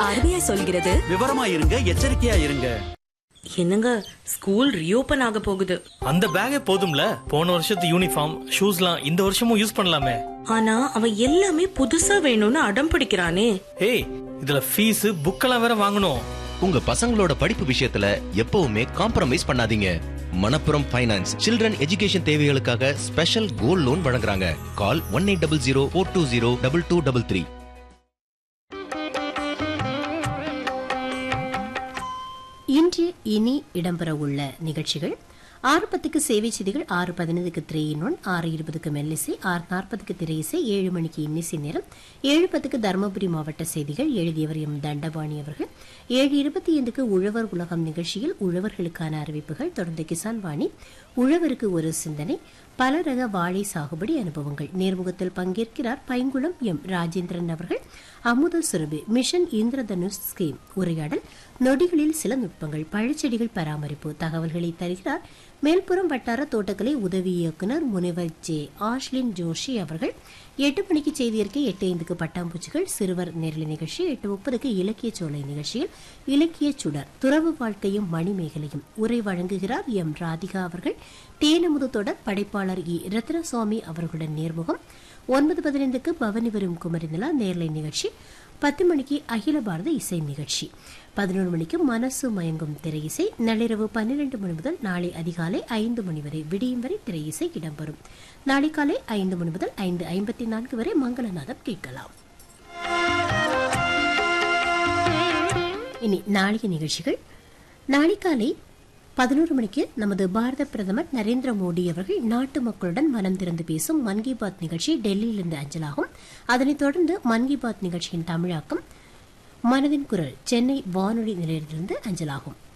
RBI சொல்கிறது விவரமா இருங்க எச்சரிக்கையா இருங்க என்னங்க ஸ்கூல் ரீஓபன் ஆக போகுது அந்த பேக்கே போதும்ல போன வருஷத்து யூனிஃபார்ம் ஷூஸ்லாம் இந்த வருஷமும் யூஸ் பண்ணலாமே ஆனா அவன் எல்லாமே புதுசா வேணும்னு அடம் பிடிக்கிறானே ஏய் இதுல ஃபீஸ் புக்கெல்லாம் வேற வாங்கணும் உங்க பசங்களோட படிப்பு விஷயத்துல எப்பவுமே காம்ப்ரமைஸ் பண்ணாதீங்க மணப்புரம் ஃபைனான்ஸ் சில்ட்ரன் எஜுகேஷன் தேவைகளுக்காக ஸ்பெஷல் கோல்ட் லோன் வழங்குறாங்க call one eight double zero four two zero double two double three இன்று இனி இடம்பெறவுள்ள நிகழ்ச்சிகள் ஆறு பத்துக்கு சேவை செய்திகள் ஆறு பதினைந்துக்கு திரையினொன் ஆறு இருபதுக்கு மெல்லிசை ஆறு நாற்பதுக்கு திரையிசை ஏழு மணிக்கு இன்னிசை நேரம் ஏழு பத்துக்கு தருமபுரி மாவட்ட செய்திகள் எழுதியவர் எம் தண்டபாணி அவர்கள் ஏழு இருபத்தி ஐந்துக்கு உழவர் உலகம் நிகழ்ச்சியில் உழவர்களுக்கான அறிவிப்புகள் தொடர்ந்து கிசான் வாணி உழவருக்கு ஒரு சிந்தனை பல ரக வாழை சாகுபடி அனுபவங்கள் நேர்முகத்தில் பங்கேற்கிறார் பைங்குளம் எம் ராஜேந்திரன் அவர்கள் அமுத சுரபி மிஷன் இந்திரதனுஷ் ஸ்கீம் உரையாடல் நொடிகளில் சில நுட்பங்கள் பழச்செடிகள் பராமரிப்பு தகவல்களை தருகிறார் மேல்புறம் வட்டார தோட்டக்கலை உதவி இயக்குனர் முனைவர் ஜே ஆஷ்லின் ஜோஷி அவர்கள் எட்டு மணிக்கு செய்தி அறிக்கை எட்டு ஐந்துக்கு பட்டாம்பூச்சிகள் சிறுவர் நேரலை நிகழ்ச்சி எட்டு முப்பதுக்கு இலக்கிய சோலை நிகழ்ச்சியில் இலக்கிய சுடர் துறவு வாழ்க்கையும் மணிமேகலையும் உரை வழங்குகிறார் எம் ராதிகா அவர்கள் தேனமுது தொடர் படைப்பாளர் இ ரத்னசுவாமி அவர்களுடன் நேர்முகம் ஒன்பது பதினைந்துக்கு பவனி வரும் குமரிநிலா நேர்லை நிகழ்ச்சி பத்து மணிக்கு அகில பாரத இசை நிகழ்ச்சி பதினோரு மணிக்கு மனசு மயங்கும் திரையிசை நள்ளிரவு பன்னிரண்டு மணி முதல் நாளை அதிகாலை ஐந்து மணி வரை விடியும் வரை திரையிசை இடம்பெறும் நாளை காலை ஐந்து மணி முதல் ஐந்து ஐம்பத்தி நான்கு வரை மங்களநாதம் கேட்கலாம் இனி நாளைய நிகழ்ச்சிகள் நாளை காலை பதினோரு மணிக்கு நமது பாரத பிரதமர் நரேந்திர மோடி அவர்கள் நாட்டு மக்களுடன் மனம் திறந்து பேசும் மன் கி பாத் நிகழ்ச்சி டெல்லியிலிருந்து அஞ்சலாகும் அதனைத் தொடர்ந்து மன் கி பாத் நிகழ்ச்சியின் தமிழாக்கம் மனதின் குரல் சென்னை வானொலி நிலையத்திலிருந்து அஞ்சலாகும்